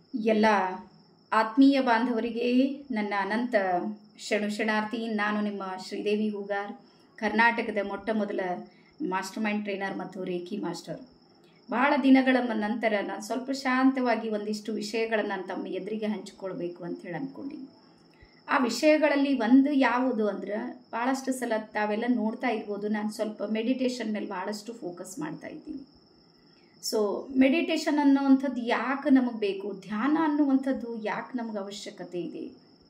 ಎಲ್ಲ ಆತ್ಮೀಯ ಬಾಂಧವರಿಗೆ ನನ್ನ ಅನಂತ ಶರಣು ಶರಣಾರ್ಥಿ ನಾನು ನಿಮ್ಮ ಶ್ರೀದೇವಿ ಹೂಗಾರ್ ಕರ್ನಾಟಕದ ಮೊಟ್ಟ ಮೊದಲ ಮಾಸ್ಟರ್ ಮೈಂಡ್ ಟ್ರೈನರ್ ಮತ್ತು ರೇಖಿ ಮಾಸ್ಟರ್ ಬಹಳ ದಿನಗಳ ಮ- ನಂತರ ನಾನು ಸ್ವಲ್ಪ ಶಾಂತವಾಗಿ ಒಂದಿಷ್ಟು ವಿಷಯಗಳನ್ನು ನಾನು ತಮ್ಮ ಎದುರಿಗೆ ಹಂಚಿಕೊಳ್ಬೇಕು ಅಂತ ಹೇಳಿ ಅಂದ್ಕೊಂಡಿನಿ ಆ ವಿಷಯಗಳಲ್ಲಿ ಒಂದು ಯಾವುದು ಅಂದ್ರೆ ಭಾಳಷ್ಟು ಸಲ ತಾವೆಲ್ಲ ನೋಡ್ತಾ ಇರ್ಬೋದು ನಾನು ಸ್ವಲ್ಪ ಮೆಡಿಟೇಷನ್ ಮೇಲೆ ಭಾಳಷ್ಟು ಫೋಕಸ್ ಮಾಡ್ತಾ ಇದ್ದೀನಿ ಸೊ ಮೆಡಿಟೇಷನ್ ಅನ್ನುವಂಥದ್ದು ಯಾಕೆ ನಮಗೆ ಬೇಕು ಧ್ಯಾನ ಅನ್ನುವಂಥದ್ದು ಯಾಕೆ ನಮಗೆ ಅವಶ್ಯಕತೆ ಇದೆ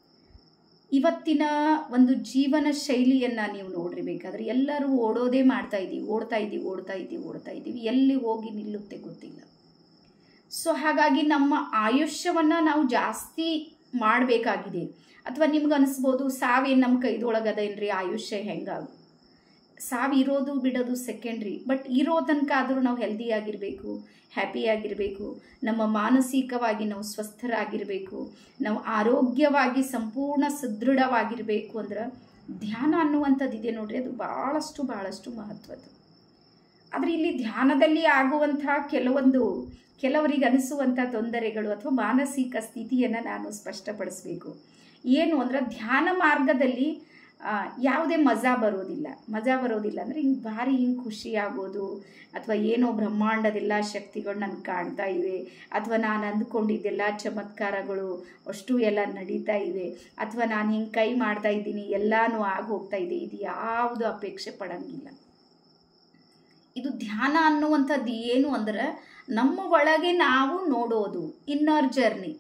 ಇವತ್ತಿನ ಒಂದು ಜೀವನ ಶೈಲಿಯನ್ನು ನೀವು ನೋಡ್ರಿ ಬೇಕಾದ್ರೆ ಎಲ್ಲರೂ ಓಡೋದೇ ಮಾಡ್ತಾ ಇದ್ದೀವಿ ಓಡ್ತಾ ಇದ್ದೀವಿ ಓಡ್ತಾ ಇದ್ದೀವಿ ಓಡ್ತಾ ಇದ್ದೀವಿ ಎಲ್ಲಿ ಹೋಗಿ ನಿಲ್ಲುತ್ತೆ ಗೊತ್ತಿಲ್ಲ ಸೊ ಹಾಗಾಗಿ ನಮ್ಮ ಆಯುಷ್ಯವನ್ನು ನಾವು ಜಾಸ್ತಿ ಮಾಡಬೇಕಾಗಿದೆ ಅಥವಾ ನಿಮ್ಗೆ ಅನಿಸ್ಬೋದು ಸಾವೇನು ನಮ್ಮ ಕೈದೊಳಗದೇನ್ರಿ ಆಯುಷ್ಯ ಹೆಂಗಾಗು ಸಾವು ಇರೋದು ಬಿಡೋದು ಸೆಕೆಂಡ್ರಿ ಬಟ್ ಇರೋ ತನಕ ಆದರೂ ನಾವು ಹೆಲ್ದಿಯಾಗಿರಬೇಕು ಹ್ಯಾಪಿಯಾಗಿರಬೇಕು ನಮ್ಮ ಮಾನಸಿಕವಾಗಿ ನಾವು ಸ್ವಸ್ಥರಾಗಿರಬೇಕು ನಾವು ಆರೋಗ್ಯವಾಗಿ ಸಂಪೂರ್ಣ ಸದೃಢವಾಗಿರಬೇಕು ಅಂದ್ರೆ ಧ್ಯಾನ ಅನ್ನುವಂಥದ್ದು ಇದೆ ನೋಡ್ರಿ ಅದು ಭಾಳಷ್ಟು ಭಾಳಷ್ಟು ಮಹತ್ವದ್ದು ಆದರೆ ಇಲ್ಲಿ ಧ್ಯಾನದಲ್ಲಿ ಆಗುವಂತಹ ಕೆಲವೊಂದು ಕೆಲವರಿಗೆ ಅನಿಸುವಂಥ ತೊಂದರೆಗಳು ಅಥವಾ ಮಾನಸಿಕ ಸ್ಥಿತಿಯನ್ನು ನಾನು ಸ್ಪಷ್ಟಪಡಿಸಬೇಕು ಏನು ಅಂದ್ರೆ ಧ್ಯಾನ ಮಾರ್ಗದಲ್ಲಿ ಆ, ಯಾವುದೇ ಮಜಾ ಬರೋದಿಲ್ಲ ಮಜಾ ಬರೋದಿಲ್ಲ ಅಂದರೆ ಹಿಂಗೆ ಭಾರಿ ಹಿಂಗೆ ಖುಷಿ ಆಗೋದು ಅಥವಾ ಏನೋ ಬ್ರಹ್ಮಾಂಡದೆಲ್ಲ ಶಕ್ತಿಗಳು ನನಗೆ ಕಾಣ್ತಾ ಇವೆ ಅಥವಾ ನಾನು ಅಂದ್ಕೊಂಡಿದ್ದೆಲ್ಲ ಚಮತ್ಕಾರಗಳು ಅಷ್ಟು ಎಲ್ಲ ನಡೀತಾ ಇವೆ ಅಥವಾ ನಾನು ಹಿಂಗೆ ಕೈ ಮಾಡ್ತಾ ಇದ್ದೀನಿ ಎಲ್ಲನೂ ಆಗಿ ಹೋಗ್ತಾ ಇದೆ ಇದು ಯಾವುದು ಅಪೇಕ್ಷೆ ಪಡಂಗಿಲ್ಲ ಇದು ಧ್ಯಾನ ಅನ್ನುವಂಥದ್ದು ಏನು ಅಂದ್ರೆ ನಮ್ಮ ಒಳಗೆ ನಾವು ನೋಡೋದು ಇನ್ನರ್ ಜರ್ನಿ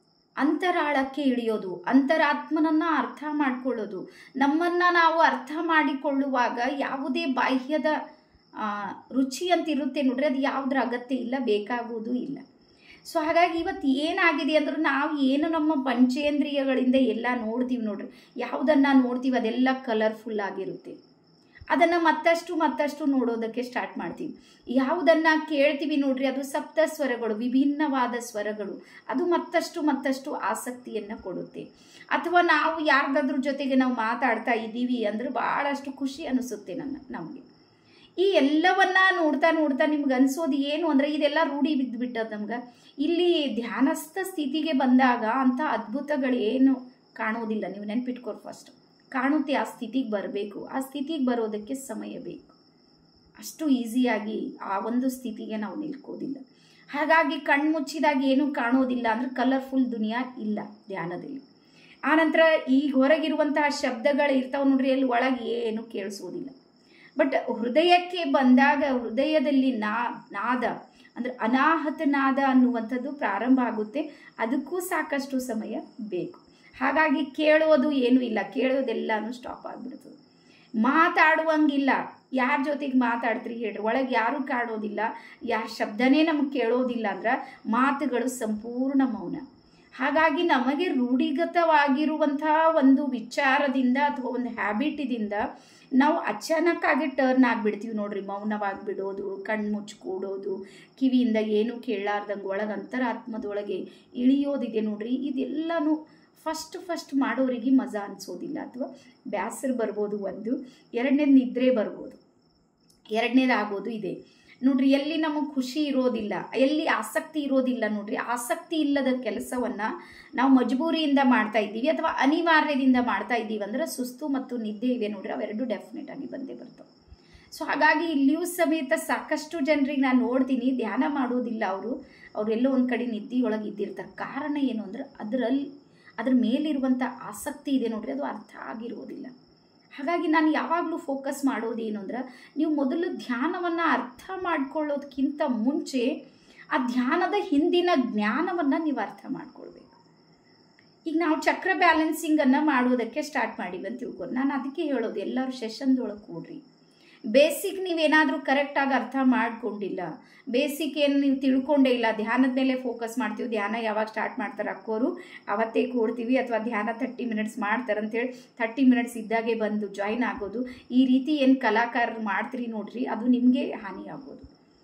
ಅಂತರಾಳಕ್ಕೆ ಇಳಿಯೋದು ಅಂತರಾತ್ಮನನ್ನು ಅರ್ಥ ಮಾಡಿಕೊಳ್ಳೋದು ನಮ್ಮನ್ನು ನಾವು ಅರ್ಥ ಮಾಡಿಕೊಳ್ಳುವಾಗ ಯಾವುದೇ ಬಾಹ್ಯದ ಆ, ರುಚಿ ಅಂತ ಇರುತ್ತೆ ನೋಡ್ರಿ ಅದು ಯಾವುದ್ರ ಅಗತ್ಯ ಇಲ್ಲ ಬೇಕಾಗುವುದೂ ಇಲ್ಲ ಸೊ ಹಾಗಾಗಿ ಇವತ್ತು ಏನಾಗಿದೆ ಅಂದ್ರೆ ನಾವು ಏನು ನಮ್ಮ ಪಂಚೇಂದ್ರಿಯಗಳಿಂದ ಎಲ್ಲ ನೋಡ್ತೀವಿ ನೋಡ್ರಿ ಯಾವುದನ್ನು ನೋಡ್ತೀವಿ ಅದೆಲ್ಲ ಕಲರ್ಫುಲ್ ಆಗಿರುತ್ತೆ ಅದನ್ನು ಮತ್ತಷ್ಟು ಮತ್ತಷ್ಟು ನೋಡೋದಕ್ಕೆ ಸ್ಟಾರ್ಟ್ ಮಾಡ್ತೀವಿ ಯಾವುದನ್ನು ಕೇಳ್ತೀವಿ ನೋಡ್ರಿ ಅದು ಸಪ್ತ ಸ್ವರಗಳು ವಿಭಿನ್ನವಾದ ಸ್ವರಗಳು ಅದು ಮತ್ತಷ್ಟು ಮತ್ತಷ್ಟು ಆಸಕ್ತಿಯನ್ನು ಕೊಡುತ್ತೆ ಅಥವಾ ನಾವು ಯಾರ್ದಾದ್ರ ಜೊತೆಗೆ ನಾವು ಮಾತಾಡ್ತಾ ಇದ್ದೀವಿ ಅಂದ್ರೆ ಭಾಳಷ್ಟು ಖುಷಿ ಅನಿಸುತ್ತೆ ನನ್ನ ನಮಗೆ ಈ ಎಲ್ಲವನ್ನ ನೋಡ್ತಾ ನೋಡ್ತಾ ನಿಮ್ಗೆ ಅನ್ಸೋದು ಏನು ಅಂದರೆ ಇದೆಲ್ಲ ರೂಢಿ ಬಿದ್ದುಬಿಟ್ಟದ ನಮ್ಗೆ ಇಲ್ಲಿ ಧ್ಯಾನಸ್ಥ ಸ್ಥಿತಿಗೆ ಬಂದಾಗ ಅಂಥ ಅದ್ಭುತಗಳೇನು ಕಾಣೋದಿಲ್ಲ ನೀವು ನೆನ್ಪಿಟ್ಕೋರು ಫಸ್ಟ್ ಕಾಣುತ್ತೆ ಆ ಸ್ಥಿತಿಗೆ ಬರಬೇಕು ಆ ಸ್ಥಿತಿಗೆ ಬರೋದಕ್ಕೆ ಸಮಯ ಬೇಕು ಅಷ್ಟು ಈಸಿಯಾಗಿ ಆ ಒಂದು ಸ್ಥಿತಿಗೆ ನಾವು ನಿಲ್ಕೋದಿಲ್ಲ ಹಾಗಾಗಿ ಕಣ್ಣು ಮುಚ್ಚಿದಾಗ ಏನೂ ಕಾಣೋದಿಲ್ಲ ಅಂದ್ರೆ ಕಲರ್ಫುಲ್ ದುನಿಯಾ ಇಲ್ಲ ಧ್ಯಾನದಲ್ಲಿ ಆನಂತರ ಈಗ ಹೊರಗಿರುವಂತಹ ಶಬ್ದಗಳು ಇರ್ತಾವೆ ನೋಡ್ರಿ ಅಲ್ಲಿ ಒಳಗೆ ಏನು ಕೇಳಿಸೋದಿಲ್ಲ ಬಟ್ ಹೃದಯಕ್ಕೆ ಬಂದಾಗ ಹೃದಯದಲ್ಲಿ ನಾ ನಾದ ಅಂದ್ರೆ ಅನಾಹತ ನಾದ ಅನ್ನುವಂಥದ್ದು ಪ್ರಾರಂಭ ಆಗುತ್ತೆ ಅದಕ್ಕೂ ಸಾಕಷ್ಟು ಸಮಯ ಬೇಕು ಹಾಗಾಗಿ ಕೇಳೋದು ಏನೂ ಇಲ್ಲ ಕೇಳೋದೆಲ್ಲನೂ ಸ್ಟಾಪ್ ಆಗಿಬಿಡ್ತದೆ ಮಾತಾಡುವಂಗಿಲ್ಲ ಯಾರ ಜೊತೆಗೆ ಮಾತಾಡ್ತೀರಿ ಹೇಳ್ರಿ ಒಳಗೆ ಯಾರೂ ಕಾಣೋದಿಲ್ಲ ಯಾರ ಶಬ್ದನೇ ನಮಗೆ ಕೇಳೋದಿಲ್ಲ ಅಂದ್ರೆ ಮಾತುಗಳು ಸಂಪೂರ್ಣ ಮೌನ ಹಾಗಾಗಿ ನಮಗೆ ರೂಢಿಗತವಾಗಿರುವಂತಹ ಒಂದು ವಿಚಾರದಿಂದ ಅಥವಾ ಒಂದು ಹ್ಯಾಬಿಟಿದಿಂದ ನಾವು ಅಚಾನಕ್ಕಾಗಿ ಟರ್ನ್ ಆಗಿಬಿಡ್ತೀವಿ ನೋಡ್ರಿ ಮೌನವಾಗಿ ಬಿಡೋದು ಕಣ್ಣು ಮುಚ್ಕೊಡೋದು ಕಿವಿಯಿಂದ ಏನು ಕೇಳಾರ್ದಂಗೆ ಒಳಗೆ ಅಂತರಾತ್ಮದೊಳಗೆ ಇಳಿಯೋದಿದೆ ನೋಡ್ರಿ ಇದೆಲ್ಲನೂ ಫಸ್ಟ್ ಫಸ್ಟ್ ಮಾಡೋರಿಗೆ ಮಜಾ ಅನಿಸೋದಿಲ್ಲ ಅಥವಾ ಬ್ಯಾಸರ ಬರ್ಬೋದು ಒಂದು ಎರಡನೇದು ನಿದ್ರೆ ಬರ್ಬೋದು ಎರಡನೇದು ಆಗೋದು ಇದೆ ನೋಡ್ರಿ ಎಲ್ಲಿ ನಮಗೆ ಖುಷಿ ಇರೋದಿಲ್ಲ ಎಲ್ಲಿ ಆಸಕ್ತಿ ಇರೋದಿಲ್ಲ ನೋಡ್ರಿ ಆಸಕ್ತಿ ಇಲ್ಲದ ಕೆಲಸವನ್ನು ನಾವು ಮಜಬೂರಿಯಿಂದ ಮಾಡ್ತಾ ಇದ್ದೀವಿ ಅಥವಾ ಅನಿವಾರ್ಯದಿಂದ ಮಾಡ್ತಾ ಇದ್ದೀವಿ ಅಂದ್ರೆ ಸುಸ್ತು ಮತ್ತು ನಿದ್ದೆ ಇವೆ ನೋಡ್ರಿ ಅವೆರಡು ಡೆಫಿನೆಟ್ ಆಗಿ ಬಂದೇ ಬರ್ತವೆ ಸೊ ಹಾಗಾಗಿ ಇಲ್ಲಿಯೂ ಸಮೇತ ಸಾಕಷ್ಟು ಜನರಿಗೆ ನಾನು ನೋಡ್ತೀನಿ ಧ್ಯಾನ ಮಾಡೋದಿಲ್ಲ ಅವರು ಅವರೆಲ್ಲೋ ಒಂದು ಕಡೆ ನಿದ್ದೆಯೊಳಗೆ ಇದ್ದಿರ್ತಾರೆ ಕಾರಣ ಏನು ಅಂದ್ರೆ ಅದರಲ್ಲಿ ಅದ್ರ ಮೇಲಿರುವಂಥ ಆಸಕ್ತಿ ಇದೆ ನೋಡ್ರಿ ಅದು ಅರ್ಥ ಆಗಿರೋದಿಲ್ಲ ಹಾಗಾಗಿ ನಾನು ಯಾವಾಗಲೂ ಫೋಕಸ್ ಮಾಡೋದೇನು ಅಂದ್ರೆ ನೀವು ಮೊದಲು ಧ್ಯಾನವನ್ನು ಅರ್ಥ ಮಾಡ್ಕೊಳ್ಳೋದಕ್ಕಿಂತ ಮುಂಚೆ ಆ ಧ್ಯಾನದ ಹಿಂದಿನ ಜ್ಞಾನವನ್ನು ನೀವು ಅರ್ಥ ಮಾಡ್ಕೊಳ್ಬೇಕು ಈಗ ನಾವು ಚಕ್ರ ಬ್ಯಾಲೆನ್ಸಿಂಗನ್ನು ಮಾಡೋದಕ್ಕೆ ಸ್ಟಾರ್ಟ್ ಮಾಡಿವಿ ಅಂತ ತಿಳ್ಕೊಂಡು ನಾನು ಅದಕ್ಕೆ ಹೇಳೋದು ಎಲ್ಲರೂ ಸೆಷನ್ದೊಳಗೆ ಕೂಡ್ರಿ ಬೇಸಿಕ್ ನೀವೇನಾದರೂ ಕರೆಕ್ಟಾಗಿ ಅರ್ಥ ಮಾಡ್ಕೊಂಡಿಲ್ಲ ಬೇಸಿಕ್ ಏನು ನೀವು ತಿಳ್ಕೊಂಡೇ ಇಲ್ಲ ಧ್ಯಾನದ ಮೇಲೆ ಫೋಕಸ್ ಮಾಡ್ತೀವಿ ಧ್ಯಾನ ಯಾವಾಗ ಸ್ಟಾರ್ಟ್ ಮಾಡ್ತಾರೆ ಅಕ್ಕೋರು ಅವತ್ತೇ ಕೂಡ್ತೀವಿ ಅಥವಾ ಧ್ಯಾನ ತರ್ಟಿ ಮಿನಿಟ್ಸ್ ಮಾಡ್ತಾರೆ ಅಂತೇಳಿ ತರ್ಟಿ ಮಿನಿಟ್ಸ್ ಇದ್ದಾಗೆ ಬಂದು ಜಾಯ್ನ್ ಆಗೋದು ಈ ರೀತಿ ಏನು ಕಲಾಕಾರರು ಮಾಡ್ತೀರಿ ನೋಡ್ರಿ ಅದು ನಿಮಗೆ ಹಾನಿ ಆಗೋದು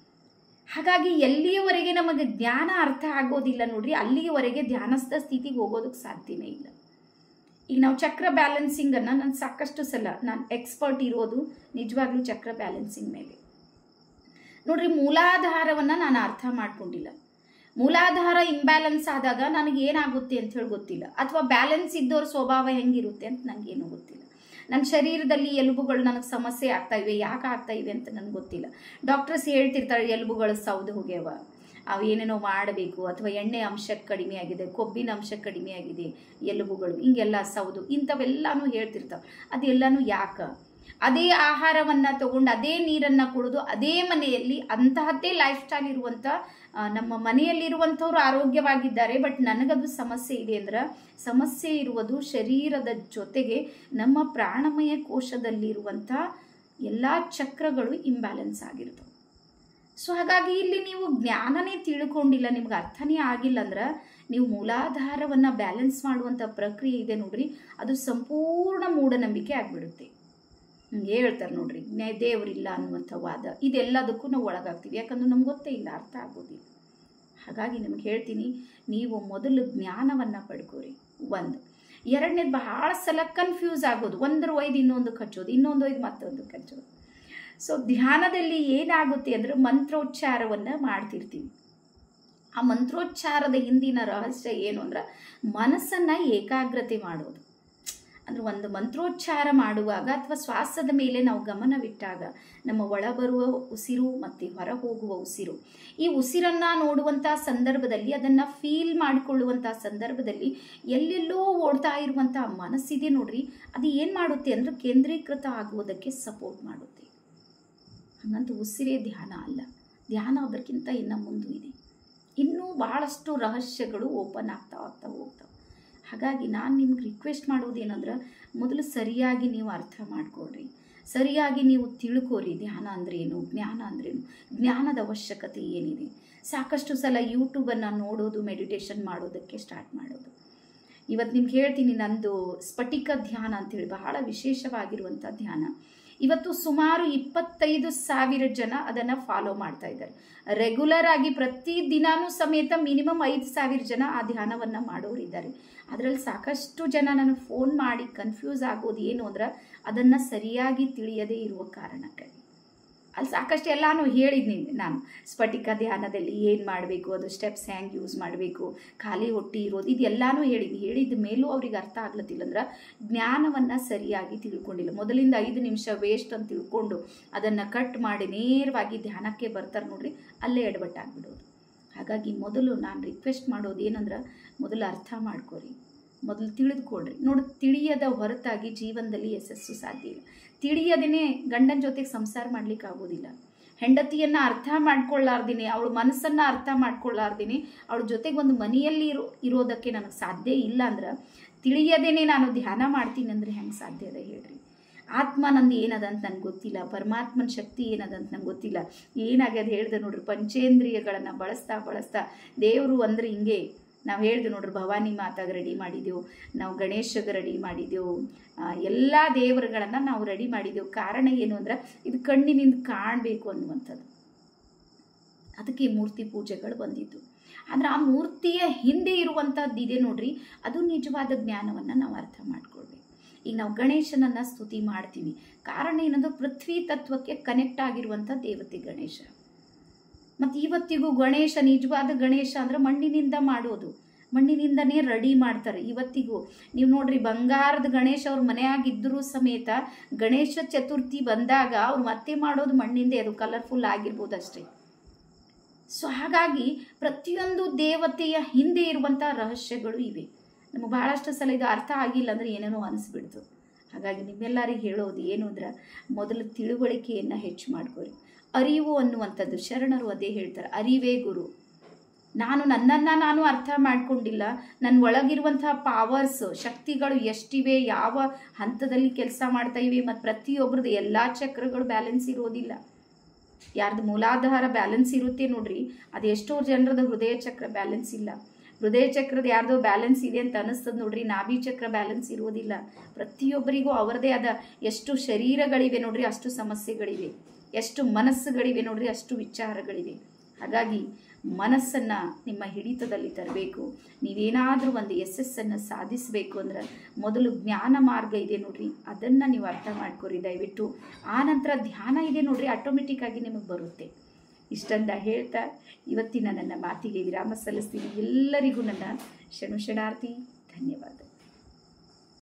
ಹಾಗಾಗಿ ಎಲ್ಲಿಯವರೆಗೆ ನಮಗೆ ಜ್ಞಾನ ಅರ್ಥ ಆಗೋದಿಲ್ಲ ನೋಡ್ರಿ ಅಲ್ಲಿಯವರೆಗೆ ಧ್ಯಾನಸ್ಥ ಸ್ಥಿತಿಗೆ ಹೋಗೋದಕ್ಕೆ ಸಾಧ್ಯನೇ ಇಲ್ಲ ಈಗ ನಾವು ಚಕ್ರ ಬ್ಯಾಲೆನ್ಸಿಂಗನ್ನು ನಾನು ಸಾಕಷ್ಟು ಸಲ ನಾನು ಎಕ್ಸ್ಪರ್ಟ್ ಇರೋದು ನಿಜವಾಗ್ಲೂ ಚಕ್ರ ಬ್ಯಾಲೆನ್ಸಿಂಗ್ ಮೇಲೆ ನೋಡ್ರಿ ಮೂಲಾಧಾರವನ್ನು ನಾನು ಅರ್ಥ ಮಾಡ್ಕೊಂಡಿಲ್ಲ ಮೂಲಾಧಾರ ಇಂಬ್ಯಾಲೆನ್ಸ್ ಆದಾಗ ನನಗೆ ಏನಾಗುತ್ತೆ ಅಂತ ಹೇಳಿ ಗೊತ್ತಿಲ್ಲ ಅಥವಾ ಬ್ಯಾಲೆನ್ಸ್ ಇದ್ದವ್ರ ಸ್ವಭಾವ ಹೆಂಗಿರುತ್ತೆ ಅಂತ ನನಗೇನು ಗೊತ್ತಿಲ್ಲ ನನ್ನ ಶರೀರದಲ್ಲಿ ಎಲುಬುಗಳು ನನಗೆ ಸಮಸ್ಯೆ ಆಗ್ತಾ ಇವೆ ಯಾಕೆ ಆಗ್ತಾ ಇವೆ ಅಂತ ನನಗೆ ಗೊತ್ತಿಲ್ಲ ಡಾಕ್ಟರ್ಸ್ ಹೇಳ್ತಿರ್ತಾರೆ ಎಲುಬುಗಳು ಸೌದು ಹೋಗ್ಯಾವ ಅವು ಏನೇನೋ ಮಾಡಬೇಕು ಅಥವಾ ಎಣ್ಣೆ ಅಂಶ ಕಡಿಮೆ ಆಗಿದೆ ಕೊಬ್ಬಿನ ಅಂಶ ಕಡಿಮೆ ಆಗಿದೆ ಎಲುಬುಗಳು ಹಿಂಗೆಲ್ಲ ಸೌದು ಇಂಥವೆಲ್ಲಾನು ಹೇಳ್ತಿರ್ತಾವೆ ಅದೆಲ್ಲನೂ ಯಾಕೆ ಅದೇ ಆಹಾರವನ್ನು ತಗೊಂಡು ಅದೇ ನೀರನ್ನು ಕುಡಿದು ಅದೇ ಮನೆಯಲ್ಲಿ ಅಂತಹದ್ದೇ ಲೈಫ್ ಸ್ಟೈಲ್ ಇರುವಂಥ ಆ, ನಮ್ಮ ಮನೆಯಲ್ಲಿರುವಂಥವ್ರು ಆರೋಗ್ಯವಾಗಿದ್ದಾರೆ ಬಟ್ ನನಗದು ಸಮಸ್ಯೆ ಇದೆ ಅಂದ್ರೆ ಸಮಸ್ಯೆ ಇರುವುದು ಶರೀರದ ಜೊತೆಗೆ ನಮ್ಮ ಪ್ರಾಣಮಯ ಕೋಶದಲ್ಲಿರುವಂಥ ಎಲ್ಲ ಚಕ್ರಗಳು ಇಂಬ್ಯಾಲೆನ್ಸ್ ಆಗಿರ್ತವೆ ಸೊ ಹಾಗಾಗಿ ಇಲ್ಲಿ ನೀವು ಜ್ಞಾನನೇ ತಿಳ್ಕೊಂಡಿಲ್ಲ ನಿಮ್ಗೆ ಅರ್ಥನೇ ಆಗಿಲ್ಲ ಅಂದ್ರೆ ನೀವು ಮೂಲಾಧಾರವನ್ನು ಬ್ಯಾಲೆನ್ಸ್ ಮಾಡುವಂಥ ಪ್ರಕ್ರಿಯೆ ಇದೆ ನೋಡ್ರಿ ಅದು ಸಂಪೂರ್ಣ ಮೂಢನಂಬಿಕೆ ಆಗಿಬಿಡುತ್ತೆ ಹಂಗೆ ಹೇಳ್ತಾರೆ ನೋಡ್ರಿ ನೇ- ದೇವರಿಲ್ಲ ಅನ್ನುವಂಥ ವಾದ ಇದೆಲ್ಲದಕ್ಕೂ ನಾವು ಒಳಗಾಗ್ತೀವಿ ಯಾಕಂದ್ರೆ ನಮ್ಗೆ ಗೊತ್ತೇ ಇಲ್ಲ ಅರ್ಥ ಆಗೋದಿಲ್ಲ ಹಾಗಾಗಿ ನಿಮ್ಗೆ ಹೇಳ್ತೀನಿ ನೀವು ಮೊದಲು ಜ್ಞಾನವನ್ನು ಪಡ್ಕೋರಿ ಒಂದು ಎರಡನೇದು ಬಹಳ ಸಲ ಕನ್ಫ್ಯೂಸ್ ಆಗೋದು ಒಂದರ ಒಯ್ದು ಇನ್ನೊಂದಕ್ಕೆ ಹಚ್ಚೋದು ಇನ್ನೊಂದು ಒಯ್ದು ಮತ್ತೊಂದಕ್ಕೆ ಹಚ್ಚೋದು ಸೊ ಧ್ಯಾನದಲ್ಲಿ ಏನಾಗುತ್ತೆ ಅಂದರೆ ಮಂತ್ರೋಚ್ಚಾರವನ್ನು ಮಾಡ್ತಿರ್ತೀವಿ ಆ ಮಂತ್ರೋಚ್ಚಾರದ ಹಿಂದಿನ ರಹಸ್ಯ ಏನು ಅಂದ್ರೆ ಮನಸ್ಸನ್ನು ಏಕಾಗ್ರತೆ ಮಾಡೋದು ಅಂದ್ರೆ ಒಂದು ಮಂತ್ರೋಚ್ಚಾರ ಮಾಡುವಾಗ ಅಥವಾ ಶ್ವಾಸದ ಮೇಲೆ ನಾವು ಗಮನವಿಟ್ಟಾಗ ನಮ್ಮ ಒಳ ಬರುವ ಉಸಿರು ಮತ್ತು ಹೊರ ಹೋಗುವ ಉಸಿರು ಈ ಉಸಿರನ್ನು ನೋಡುವಂಥ ಸಂದರ್ಭದಲ್ಲಿ ಅದನ್ನು ಫೀಲ್ ಮಾಡಿಕೊಳ್ಳುವಂಥ ಸಂದರ್ಭದಲ್ಲಿ ಎಲ್ಲೆಲ್ಲೋ ಓಡ್ತಾ ಇರುವಂಥ ಮನಸ್ಸಿದೆ ನೋಡ್ರಿ ಅದು ಏನು ಮಾಡುತ್ತೆ ಅಂದರೆ ಕೇಂದ್ರೀಕೃತ ಆಗುವುದಕ್ಕೆ ಸಪೋರ್ಟ್ ಮಾಡುತ್ತೆ ಹಂಗಂತ ಉಸಿರೇ ಧ್ಯಾನ ಅಲ್ಲ ಧ್ಯಾನ ಅದಕ್ಕಿಂತ ಇನ್ನು ಮುಂದೆ ಇದೆ ಇನ್ನೂ ಭಾಳಷ್ಟು ರಹಸ್ಯಗಳು ಓಪನ್ ಆಗ್ತಾ ಆಗ್ತಾ ಹೋಗ್ತಾವೆ ಹಾಗಾಗಿ ನಾನು ನಿಮ್ಗೆ ರಿಕ್ವೆಸ್ಟ್ ಮಾಡೋದೇನಂದ್ರೆ ಮೊದಲು ಸರಿಯಾಗಿ ನೀವು ಅರ್ಥ ಮಾಡ್ಕೊಳ್ರಿ ಸರಿಯಾಗಿ ನೀವು ತಿಳ್ಕೊರಿ ಧ್ಯಾನ ಅಂದ್ರೇನು ಜ್ಞಾನ ಅಂದ್ರೇನು ಜ್ಞಾನದ ಅವಶ್ಯಕತೆ ಏನಿದೆ ಸಾಕಷ್ಟು ಸಲ ಯೂಟ್ಯೂಬನ್ನು ನೋಡೋದು ಮೆಡಿಟೇಷನ್ ಮಾಡೋದಕ್ಕೆ ಸ್ಟಾರ್ಟ್ ಮಾಡೋದು ಇವತ್ತು ನಿಮ್ಗೆ ಹೇಳ್ತೀನಿ ನಂದು ಸ್ಫಟಿಕ ಧ್ಯಾನ ಅಂತೇಳಿ ಬಹಳ ವಿಶೇಷವಾಗಿರುವಂಥ ಧ್ಯಾನ ಇವತ್ತು ಸುಮಾರು ಇಪ್ಪತ್ತೈದು ಸಾವಿರ ಜನ ಅದನ್ನು ಫಾಲೋ ಮಾಡ್ತಾ ಇದ್ದಾರೆ ರೆಗ್ಯುಲರ್ ಆಗಿ ಪ್ರತಿ ದಿನಾನೂ ಸಮೇತ ಮಿನಿಮಮ್ ಐದು ಸಾವಿರ ಜನ ಆ ಧ್ಯಾನವನ್ನು ಮಾಡೋರು ಇದ್ದಾರೆ ಅದರಲ್ಲಿ ಸಾಕಷ್ಟು ಜನ ನನಗೆ ಫೋನ್ ಮಾಡಿ ಕನ್ಫ್ಯೂಸ್ ಆಗೋದು ಏನು ಅಂದ್ರೆ ಅದನ್ನು ಸರಿಯಾಗಿ ತಿಳಿಯದೇ ಇರುವ ಕಾರಣಕ್ಕಾಗಿ ಅಲ್ಲಿ ಸಾಕಷ್ಟು ಎಲ್ಲಾನು ಹೇಳಿದ್ನಿ ನಾನು ಸ್ಫಟಿಕ ಧ್ಯಾನದಲ್ಲಿ ಏನು ಮಾಡಬೇಕು ಅದು ಸ್ಟೆಪ್ಸ್ ಹ್ಯಾಂಗೆ ಯೂಸ್ ಮಾಡಬೇಕು ಖಾಲಿ ಹೊಟ್ಟಿ ಇರೋದು ಇದೆಲ್ಲಾನು ಹೇಳಿದ್ನಿ ಹೇಳಿದ ಮೇಲೂ ಅವ್ರಿಗೆ ಅರ್ಥ ಆಗ್ಲತ್ತಿಲ್ಲ ಅಂದ್ರೆ ಜ್ಞಾನವನ್ನು ಸರಿಯಾಗಿ ತಿಳ್ಕೊಂಡಿಲ್ಲ ಮೊದಲಿಂದ ಐದು ನಿಮಿಷ ವೇಸ್ಟ್ ಅಂತ ತಿಳ್ಕೊಂಡು ಅದನ್ನು ಕಟ್ ಮಾಡಿ ನೇರವಾಗಿ ಧ್ಯಾನಕ್ಕೆ ಬರ್ತಾರೆ ನೋಡ್ರಿ ಅಲ್ಲೇ ಎಡವಟ್ಟಾಗ್ಬಿಡೋದು ಹಾಗಾಗಿ ಮೊದಲು ನಾನು ರಿಕ್ವೆಸ್ಟ್ ಮಾಡೋದು ಏನಂದ್ರೆ ಮೊದಲು ಅರ್ಥ ಮಾಡ್ಕೊರಿ ಮೊದಲು ತಿಳಿದುಕೊಳ್ರಿ ನೋಡಿ ತಿಳಿಯದ ಹೊರತಾಗಿ ಜೀವನದಲ್ಲಿ ಯಶಸ್ಸು ಸಾಧ್ಯ ಇಲ್ಲ ತಿಳಿಯದೇನೆ ಗಂಡನ ಜೊತೆಗೆ ಸಂಸಾರ ಮಾಡ್ಲಿಕ್ಕೆ ಆಗೋದಿಲ್ಲ ಹೆಂಡತಿಯನ್ನು ಅರ್ಥ ಮಾಡ್ಕೊಳ್ಳಾರ್ದಿನಿ ಅವಳ ಮನಸ್ಸನ್ನು ಅರ್ಥ ಮಾಡ್ಕೊಳ್ಳಾರ್ದಿನಿ ಅವಳ ಜೊತೆಗೆ ಒಂದು ಮನೆಯಲ್ಲಿ ಇರೋ ಇರೋದಕ್ಕೆ ನನಗೆ ಸಾಧ್ಯ ಇಲ್ಲ ಅಂದ್ರೆ ತಿಳಿಯದೇನೆ ನಾನು ಧ್ಯಾನ ಮಾಡ್ತೀನಿ ಅಂದರೆ ಹೆಂಗೆ ಸಾಧ್ಯ ಅದ ಹೇಳ್ರಿ ಆತ್ಮ ನಂದು ಏನದ ಅಂತ ನನಗೆ ಗೊತ್ತಿಲ್ಲ ಪರಮಾತ್ಮನ ಶಕ್ತಿ ಏನದ ಅಂತ ನಂಗೆ ಗೊತ್ತಿಲ್ಲ ಏನಾಗ್ಯದ ಹೇಳ್ದೆ ನೋಡ್ರಿ ಪಂಚೇಂದ್ರಿಯಗಳನ್ನು ಬಳಸ್ತಾ ಬಳಸ್ತಾ ದೇವರು ಅಂದ್ರೆ ಹಿಂಗೆ ನಾವು ಹೇಳ್ದೆ ನೋಡ್ರಿ ಭವಾನಿ ಮಾತಾಗ ರೆಡಿ ಮಾಡಿದೆವು ನಾವು ಗಣೇಶಗೆ ರೆಡಿ ಮಾಡಿದೆವು ಎಲ್ಲ ದೇವರುಗಳನ್ನು ನಾವು ರೆಡಿ ಮಾಡಿದೆವು ಕಾರಣ ಏನು ಅಂದ್ರೆ ಇದು ಕಣ್ಣಿನಿಂದ ಕಾಣಬೇಕು ಅನ್ನುವಂಥದ್ದು ಅದಕ್ಕೆ ಈ ಮೂರ್ತಿ ಪೂಜೆಗಳು ಬಂದಿದ್ದು ಆದರೆ ಆ ಮೂರ್ತಿಯ ಹಿಂದೆ ಇರುವಂಥದ್ದು ಇದೆ ನೋಡ್ರಿ ಅದು ನಿಜವಾದ ಜ್ಞಾನವನ್ನು ನಾವು ಅರ್ಥ ಮಾಡ್ಕೊಳ್ಬೇಕು ಈಗ ನಾವು ಗಣೇಶನನ್ನು ಸ್ತುತಿ ಮಾಡ್ತೀವಿ ಕಾರಣ ಏನಂದ್ರೆ ಪೃಥ್ವಿ ತತ್ವಕ್ಕೆ ಕನೆಕ್ಟ್ ಆಗಿರುವಂಥ ದೇವತೆ ಗಣೇಶ ಮತ್ತು ಇವತ್ತಿಗೂ ಗಣೇಶ ನಿಜವಾದ ಗಣೇಶ ಅಂದ್ರೆ ಮಣ್ಣಿನಿಂದ ಮಾಡೋದು ಮಣ್ಣಿನಿಂದನೇ ರೆಡಿ ಮಾಡ್ತಾರೆ ಇವತ್ತಿಗೂ ನೀವು ನೋಡ್ರಿ ಬಂಗಾರದ ಗಣೇಶ ಅವ್ರ ಮನೆಯಾಗಿದ್ದರೂ ಸಮೇತ ಗಣೇಶ ಚತುರ್ಥಿ ಬಂದಾಗ ಅವ್ರು ಮತ್ತೆ ಮಾಡೋದು ಮಣ್ಣಿಂದೇ ಅದು ಕಲರ್ಫುಲ್ ಆಗಿರ್ಬೋದು ಅಷ್ಟೇ ಸೊ ಹಾಗಾಗಿ ಪ್ರತಿಯೊಂದು ದೇವತೆಯ ಹಿಂದೆ ಇರುವಂಥ ರಹಸ್ಯಗಳು ಇವೆ ನಮಗೆ ಭಾಳಷ್ಟು ಸಲ ಇದು ಅರ್ಥ ಆಗಿಲ್ಲ ಅಂದರೆ ಏನೇನೋ ಅನಿಸ್ಬಿಡ್ತು ಹಾಗಾಗಿ ನಿಮ್ಮೆಲ್ಲರಿಗೆ ಹೇಳೋದು ಏನು ಅಂದ್ರೆ ಮೊದಲು ತಿಳುವಳಿಕೆಯನ್ನು ಹೆಚ್ಚು ಮಾಡ್ಕೊರಿ ಅರಿವು ಅನ್ನುವಂಥದ್ದು ಶರಣರು ಅದೇ ಹೇಳ್ತಾರೆ ಅರಿವೇ ಗುರು ನಾನು ನನ್ನನ್ನು ನಾನು ಅರ್ಥ ಮಾಡ್ಕೊಂಡಿಲ್ಲ ನನ್ನ ಒಳಗಿರುವಂತಹ ಪಾವರ್ಸ್ ಶಕ್ತಿಗಳು ಎಷ್ಟಿವೆ ಯಾವ ಹಂತದಲ್ಲಿ ಕೆಲಸ ಮಾಡ್ತಾ ಇವೆ ಮತ್ತು ಪ್ರತಿಯೊಬ್ಬರದ್ದು ಎಲ್ಲ ಚಕ್ರಗಳು ಬ್ಯಾಲೆನ್ಸ್ ಇರೋದಿಲ್ಲ ಯಾರ್ದು ಮೂಲಾಧಾರ ಬ್ಯಾಲೆನ್ಸ್ ಇರುತ್ತೆ ನೋಡ್ರಿ ಅದು ಎಷ್ಟೋ ಜನರದ ಹೃದಯ ಚಕ್ರ ಬ್ಯಾಲೆನ್ಸ್ ಇಲ್ಲ ಹೃದಯ ಚಕ್ರದ ಯಾರ್ದೋ ಬ್ಯಾಲೆನ್ಸ್ ಇದೆ ಅಂತ ಅನಿಸ್ತದೆ ನೋಡ್ರಿ ನಾಭಿ ಚಕ್ರ ಬ್ಯಾಲೆನ್ಸ್ ಇರೋದಿಲ್ಲ ಪ್ರತಿಯೊಬ್ಬರಿಗೂ ಅವರದೇ ಆದ ಎಷ್ಟು ಶರೀರಗಳಿವೆ ನೋಡ್ರಿ ಅಷ್ಟು ಸಮಸ್ಯೆಗಳಿವೆ ಎಷ್ಟು ಮನಸ್ಸುಗಳಿವೆ ನೋಡ್ರಿ ಅಷ್ಟು ವಿಚಾರಗಳಿವೆ ಹಾಗಾಗಿ ಮನಸ್ಸನ್ನು ನಿಮ್ಮ ಹಿಡಿತದಲ್ಲಿ ತರಬೇಕು ನೀವೇನಾದರೂ ಒಂದು ಯಶಸ್ಸನ್ನು ಸಾಧಿಸಬೇಕು ಅಂದ್ರೆ ಮೊದಲು ಜ್ಞಾನ ಮಾರ್ಗ ಇದೆ ನೋಡ್ರಿ ಅದನ್ನು ನೀವು ಅರ್ಥ ಮಾಡ್ಕೊರಿ ದಯವಿಟ್ಟು ಆ ನಂತರ ಧ್ಯಾನ ಇದೆ ನೋಡ್ರಿ ಆಟೋಮೆಟಿಕ್ಕಾಗಿ ನಿಮಗೆ ಬರುತ್ತೆ ಇಷ್ಟಂದ ಹೇಳ್ತಾ ಇವತ್ತಿನ ನನ್ನ ಮಾತಿಗೆ ವಿರಾಮ ಸಲ್ಲಿಸ್ತೀನಿ ಎಲ್ಲರಿಗೂ ನನ್ನ ಶರಣು ಶರಣಾರ್ಥಿ ಧನ್ಯವಾದ